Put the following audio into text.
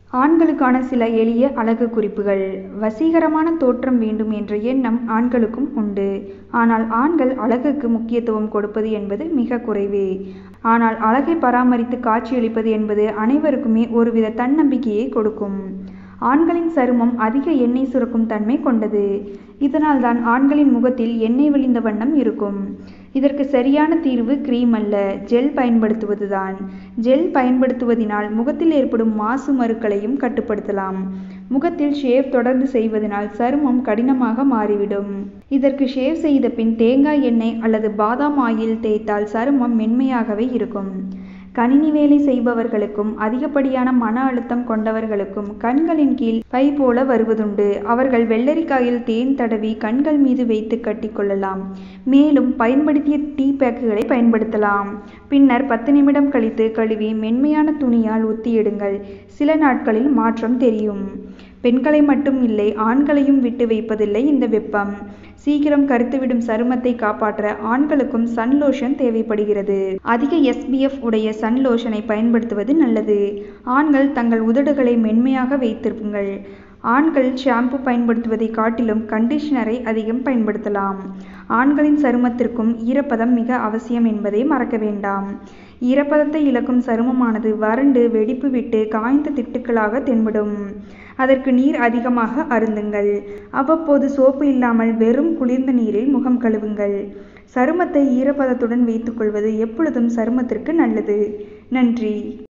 ஆண்களுக்கான சில எளிய அழகு குறிப்புகள் வசீகரமான தோற்றம் வேண்டும் என்ற எண்ணம் ஆண்களுக்கும் உண்டு. ஆனால் ஆண்கள் அழகுக்கு முக்கியத்துவம் கொடுப்பது என்பது மிக குறைவே. ஆனால் அழகை பராமரித்து காட்சியளிப்பது என்பது அனைவருக்குமே ஒருவித தன்னம்பிக்கையை கொடுக்கும். ஆண்களின் சருமம் அதிக எண்ணெய் சுரக்கும் தன்மை கொண்டது. இதனால் தான் ஆண்களின் முகத்தில் எண்ணெய் வழிந்த வண்ணம் இருக்கும். இதற்கு சரியான தீர்வு கிரீம் அல்ல ஜெல் பயன்படுத்துவது தான். ஜெல் பயன்படுத்துவதினால் முகத்தில் ஏற்படும் மாசு மருக்களையும் கட்டுப்படுத்தலாம். முகத்தில் ஷேவ் தொடர்ந்து செய்வதனால் சருமம் கடினமாக மாறிவிடும். இதற்கு ஷேவ் செய்த பின் தேங்காய் எண்ணெய் அல்லது பாதாம் ஆயில் தேய்த்தால் சருமம் மென்மையாகவே இருக்கும். கணினி வேலை செய்பவர்களுக்கும் அதிகப்படியான மன அழுத்தம் கொண்டவர்களுக்கும் கண்களின் கீழ் பை போல வருவதுண்டு. அவர்கள் வெள்ளரிக்காயில் தேன் தடவி கண்கள் மீது வைத்து கட்டிக் கொள்ளலாம். மேலும் பயன்படுத்திய டீ பேக்குகளை பயன்படுத்தலாம். பின்னர் பத்து நிமிடம் கழித்து கழுவி மென்மையான துணியால் ஒத்தி எடுங்கள். சில நாட்களில் மாற்றம் தெரியும். பெண்களை மட்டும் இல்லை ஆண்களையும் விட்டு வைப்பதில்லை இந்த வெப்பம். சீக்கிரம் கருத்துவிடும் சருமத்தை காப்பாற்ற ஆண்களுக்கும் சன் லோஷன் தேவைப்படுகிறது. அதிக எஸ். பி. எப். உடைய சன் லோஷனை பயன்படுத்துவது நல்லது. ஆண்கள் தங்கள் உதடுகளை மென்மையாக வைத்திருங்கள். ஆண்கள் ஷாம்பு பயன்படுத்துவதை காட்டிலும் கண்டிஷனரை அதிகம் பயன்படுத்தலாம். ஆண்களின் சருமத்திற்கும் ஈரப்பதம் மிக அவசியம் என்பதை மறக்க வேண்டாம். ஈரப்பதத்தை இழக்கும் சருமமானது வறண்டு வெடிப்பு விட்டு காய்ந்த திட்டுக்களாக தென்படும். அதற்கு நீர் அதிகமாக அருந்துங்கள். அவ்வப்போது சோப்பு இல்லாமல் வெறும் குளிர்ந்த நீரில் முகம் கழுவுங்கள். சருமத்தை ஈரப்பதத்துடன் வைத்துக் கொள்வது எப்பொழுதும் சருமத்திற்கு நல்லது. நன்றி.